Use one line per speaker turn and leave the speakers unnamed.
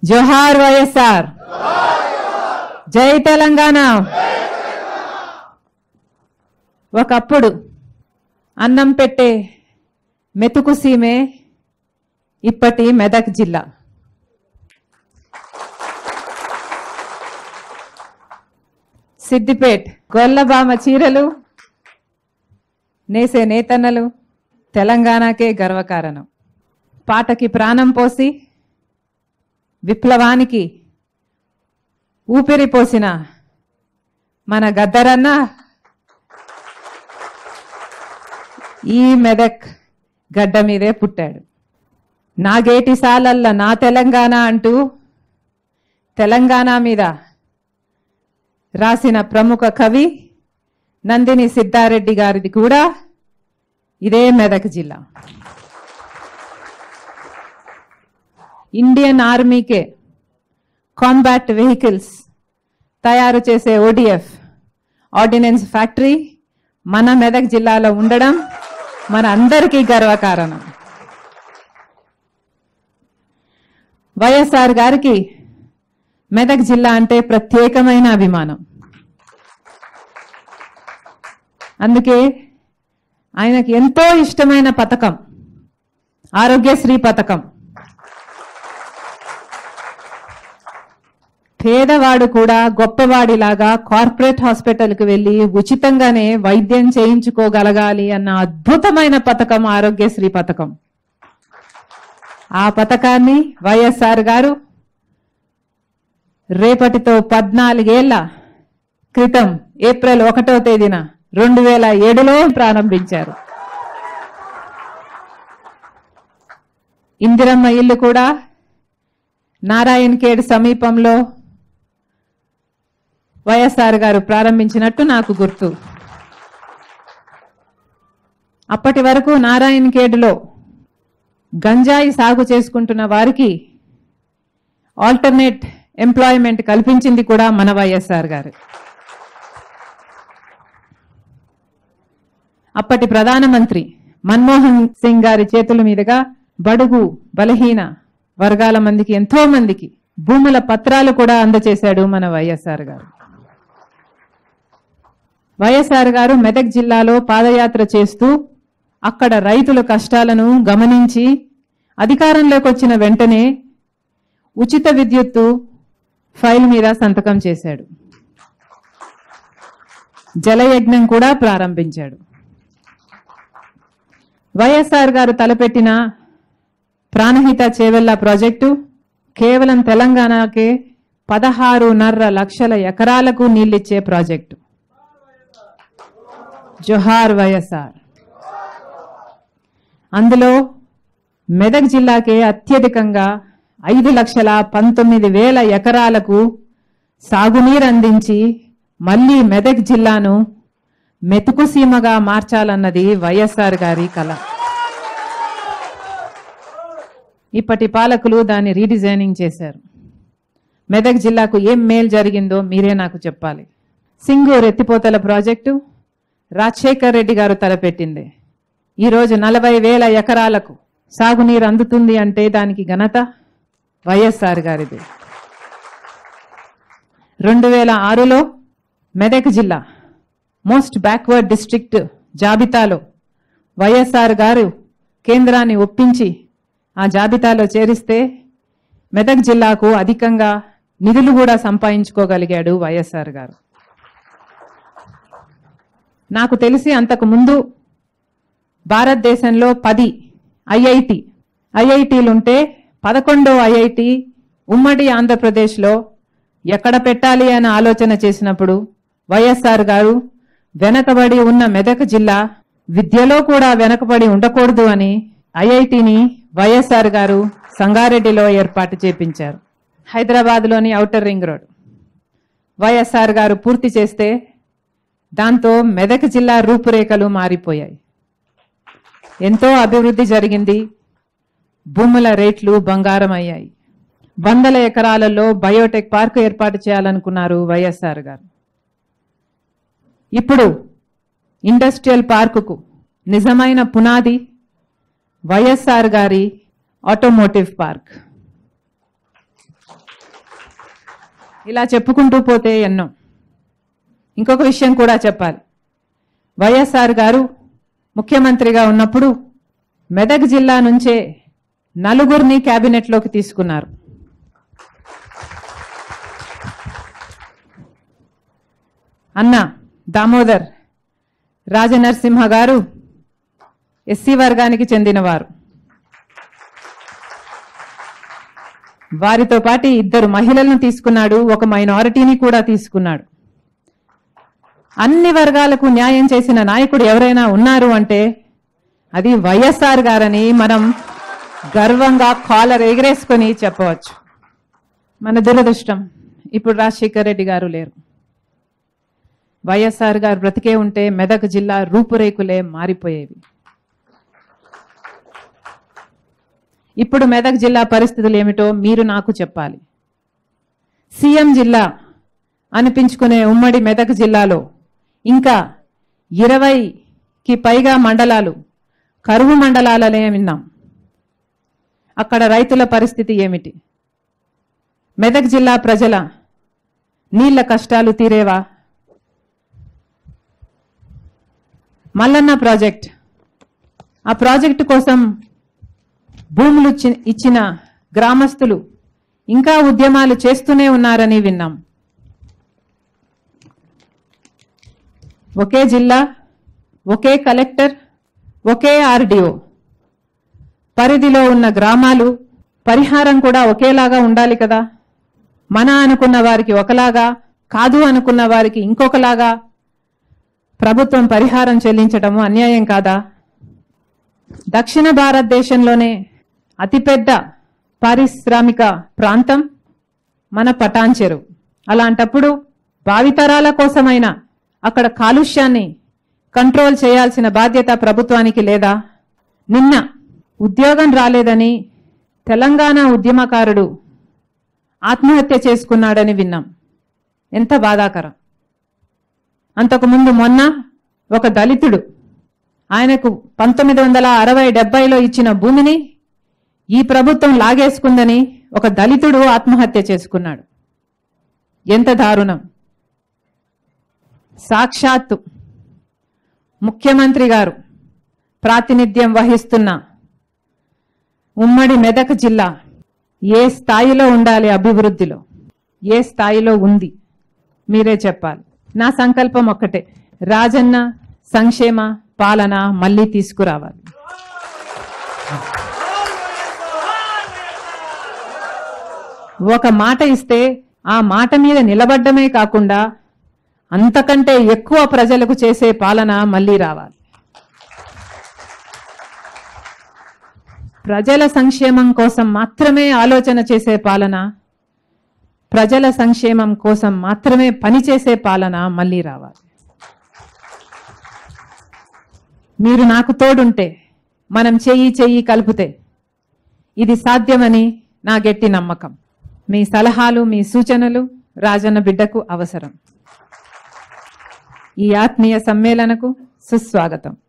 జోహార్ వైఎస్ఆర్ జై తెలంగాణ ఒకప్పుడు అన్నం పెట్టే మెతుకు సీమే ఇప్పటి మెదక్ జిల్లా సిద్దిపేట్ గొల్లబామ చీరలు నేసే నేతన్నలు తెలంగాణకే గర్వకారణం పాటకి ప్రాణం పోసి విప్లవానికి ఊపిరి పోసిన మన గద్దరన్న ఈ మెదక్ గడ్డ మీదే పుట్టాడు నాగేటి సాలల్ల నా తెలంగాణ అంటూ తెలంగాణ మీద రాసిన ప్రముఖ కవి నందిని సిద్ధారెడ్డి గారిది కూడా ఇదే మెదక్ జిల్లా ఇండియన్ ఆర్మీకే కాంబాట్ వెహికల్స్ తయారు చేసే ఓడిఎఫ్ ఆర్డినెన్స్ ఫ్యాక్టరీ మన మెదక్ జిల్లాలో ఉండడం మన అందరికీ గర్వకారణం వైఎస్ఆర్ గారికి మెదక్ జిల్లా అంటే ప్రత్యేకమైన అభిమానం అందుకే ఆయనకి ఎంతో ఇష్టమైన పథకం ఆరోగ్యశ్రీ పథకం పేదవాడు కూడా గొప్పవాడిలాగా కార్పొరేట్ హాస్పిటల్కి వెళ్ళి ఉచితంగానే వైద్యం చేయించుకోగలగాలి అన్న అద్భుతమైన పథకం ఆరోగ్యశ్రీ పథకం ఆ పథకాన్ని వైఎస్ఆర్ గారు రేపటితో పద్నాలుగేళ్ల క్రితం ఏప్రిల్ ఒకటో తేదీన రెండు వేల ఏడులో ప్రారంభించారు ఇందిరమ్మ ఇల్లు కూడా నారాయణ్ ఖేడ్ సమీపంలో వైఎస్ఆర్ గారు ప్రారంభించినట్టు నాకు గుర్తు అప్పటి వరకు నారాయణ్ ఖేడ్లో గంజాయి సాగు చేసుకుంటున్న వారికి ఆల్టర్నేట్ ఎంప్లాయ్మెంట్ కల్పించింది కూడా మన వైఎస్ఆర్ గారు అప్పటి ప్రధానమంత్రి మన్మోహన్ సింగ్ గారి చేతుల మీదుగా బడుగు బలహీన వర్గాల మందికి ఎంతో మందికి భూముల పత్రాలు కూడా అందచేశాడు మన వైఎస్ఆర్ గారు వైఎస్ఆర్ గారు మెదక్ జిల్లాలో పాదయాత్ర చేస్తూ అక్కడ రైతుల కష్టాలను గమనించి అధికారంలోకి వచ్చిన వెంటనే ఉచిత విద్యుత్తు ఫైల్ మీద సంతకం చేశాడు జలయజ్ఞం కూడా ప్రారంభించాడు వైఎస్ఆర్ గారు తలపెట్టిన ప్రాణహిత చేవెళ్ల ప్రాజెక్టు కేవలం తెలంగాణకే పదహారున్నర లక్షల ఎకరాలకు నీళ్ళిచ్చే ప్రాజెక్టు జోహార్ వైఎస్ఆర్ అందులో మెదక్ జిల్లాకే అత్యధికంగా ఐదు లక్షల పంతొమ్మిది వేల ఎకరాలకు సాగునీరు అందించి మళ్ళీ మెదక్ జిల్లాను మెతుకు సీమగా మార్చాలన్నది వైఎస్ఆర్ గారి కళ ఇప్పటి పాలకులు దాన్ని రీడిజైనింగ్ చేశారు మెదక్ జిల్లాకు ఏం మేలు జరిగిందో మీరే నాకు చెప్పాలి సింగూర్ ఎత్తిపోతల ప్రాజెక్టు రాజశేఖర్ రెడ్డి గారు తలపెట్టింది ఈరోజు నలభై వేల ఎకరాలకు సాగునీరు అందుతుంది అంటే దానికి ఘనత వైఎస్ఆర్ గారిది రెండు వేల ఆరులో మెదక్ జిల్లా మోస్ట్ బ్యాక్వర్డ్ డిస్ట్రిక్ట్ జాబితాలో వైఎస్ఆర్ గారు కేంద్రాన్ని ఒప్పించి ఆ జాబితాలో చేరిస్తే మెదక్ జిల్లాకు అధికంగా నిధులు కూడా సంపాదించుకోగలిగాడు వైఎస్ఆర్ గారు నాకు తెలిసి అంతకు ముందు భారతదేశంలో పది ఐఐటి ఐఐటీలుంటే పదకొండో ఐఐటి ఉమ్మడి ఆంధ్రప్రదేశ్లో ఎక్కడ పెట్టాలి అని ఆలోచన చేసినప్పుడు వైఎస్ఆర్ గారు వెనకబడి ఉన్న మెదక్ జిల్లా విద్యలో కూడా వెనకబడి ఉండకూడదు అని ఐఐటిని వైఎస్ఆర్ గారు సంగారెడ్డిలో ఏర్పాటు చేపించారు హైదరాబాద్లోని ఔటర్ రింగ్ రోడ్ వైఎస్ఆర్ గారు పూర్తి చేస్తే దాంతో మెదక్ జిల్లా రూపురేఖలు మారిపోయాయి ఎంతో అభివృద్ధి జరిగింది భూముల రేట్లు బంగారం అయ్యాయి వందల ఎకరాలలో బయోటెక్ పార్క్ ఏర్పాటు చేయాలనుకున్నారు వైఎస్ఆర్ గారు ఇప్పుడు ఇండస్ట్రియల్ పార్కుకు నిజమైన పునాది వైఎస్ఆర్ గారి ఆటోమోటివ్ పార్క్ ఇలా చెప్పుకుంటూ పోతే ఎన్నో ఇంకొక విషయం కూడా చెప్పాలి వైఎస్ఆర్ గారు ముఖ్యమంత్రిగా ఉన్నప్పుడు మెదక్ జిల్లా నుంచే నలుగురిని క్యాబినెట్లోకి తీసుకున్నారు అన్న దామోదర్ రాజనరసింహ గారు ఎస్సీ వర్గానికి చెందినవారు వారితో పాటు ఇద్దరు మహిళలను తీసుకున్నాడు ఒక మైనారిటీని కూడా తీసుకున్నాడు అన్ని వర్గాలకు న్యాయం చేసిన నాయకుడు ఎవరైనా ఉన్నారు అంటే అది వైఎస్ఆర్ గారని మనం గర్వంగా కాలర్ ఎగరేసుకొని చెప్పవచ్చు మన దురదృష్టం ఇప్పుడు రాజశేఖర్ రెడ్డి గారు లేరు వైఎస్ఆర్ గారు బ్రతికే ఉంటే మెదక్ జిల్లా రూపురేకులే మారిపోయేవి ఇప్పుడు మెదక్ జిల్లా పరిస్థితులు ఏమిటో మీరు నాకు చెప్పాలి సీఎం జిల్లా అనిపించుకునే ఉమ్మడి మెదక్ జిల్లాలో ఇంకా ఇరవైకి పైగా మండలాలు కరువు మండలాలనే విన్నాం అక్కడ రైతుల పరిస్థితి ఏమిటి మెదక్ జిల్లా ప్రజల నీళ్ల కష్టాలు తీరేవా మల్లన్న ప్రాజెక్ట్ ఆ ప్రాజెక్టు కోసం భూములు ఇచ్చి- ఇచ్చిన గ్రామస్తులు ఇంకా ఉద్యమాలు చేస్తూనే ఉన్నారని విన్నాం ఒకే జిల్లా ఒకే కలెక్టర్ ఒకే ఆర్డీఓ పరిధిలో ఉన్న గ్రామాలు పరిహారం కూడా ఒకేలాగా ఉండాలి కదా మన అనుకున్న వారికి ఒకలాగా కాదు అనుకున్న వారికి ఇంకొకలాగా ప్రభుత్వం పరిహారం చెల్లించడము అన్యాయం కాదా దక్షిణ భారతదేశంలోనే అతిపెద్ద పారిశ్రామిక ప్రాంతం మన పటాన్ చెరువు అలాంటప్పుడు భావితరాల కోసమైనా అక్కడ కాలుష్యాన్ని కంట్రోల్ చేయాల్సిన బాధ్యత ప్రభుత్వానికి లేదా నిన్న ఉద్యోగం రాలేదని తెలంగాణ ఉద్యమకారుడు ఆత్మహత్య చేసుకున్నాడని విన్నాం ఎంత బాధాకరం అంతకుముందు మొన్న ఒక దళితుడు ఆయనకు పంతొమ్మిది వందల అరవై డెబ్బైలో ఇచ్చిన భూమిని ఈ ప్రభుత్వం లాగేసుకుందని ఒక దళితుడు ఆత్మహత్య చేసుకున్నాడు ఎంత దారుణం సాక్షాత్తు ముఖ్యమంత్రి గారు ప్రాతినిధ్యం వహిస్తున్న ఉమ్మడి మెదక్ జిల్లా ఏ స్థాయిలో ఉండాలి అభివృద్ధిలో ఏ స్థాయిలో ఉంది మీరే చెప్పాలి నా సంకల్పం ఒక్కటే రాజన్న సంక్షేమ పాలన మళ్ళీ తీసుకురావాలి ఒక మాట ఇస్తే ఆ మాట మీద నిలబడ్డమే కాకుండా అంతకంటే ఎక్కువ ప్రజలకు చేసే పాలన మళ్ళీ రావాలి ప్రజల సంక్షేమం కోసం మాత్రమే ఆలోచన చేసే పాలన ప్రజల సంక్షేమం కోసం మాత్రమే పనిచేసే పాలన మళ్ళీ రావాలి మీరు నాకు తోడుంటే మనం చెయ్యి చెయ్యి కలిపితే ఇది సాధ్యమని నా గట్టి నమ్మకం మీ సలహాలు మీ సూచనలు రాజన్న బిడ్డకు అవసరం ఈ ఆత్మీయ సమ్మేళనకు సుస్వాగతం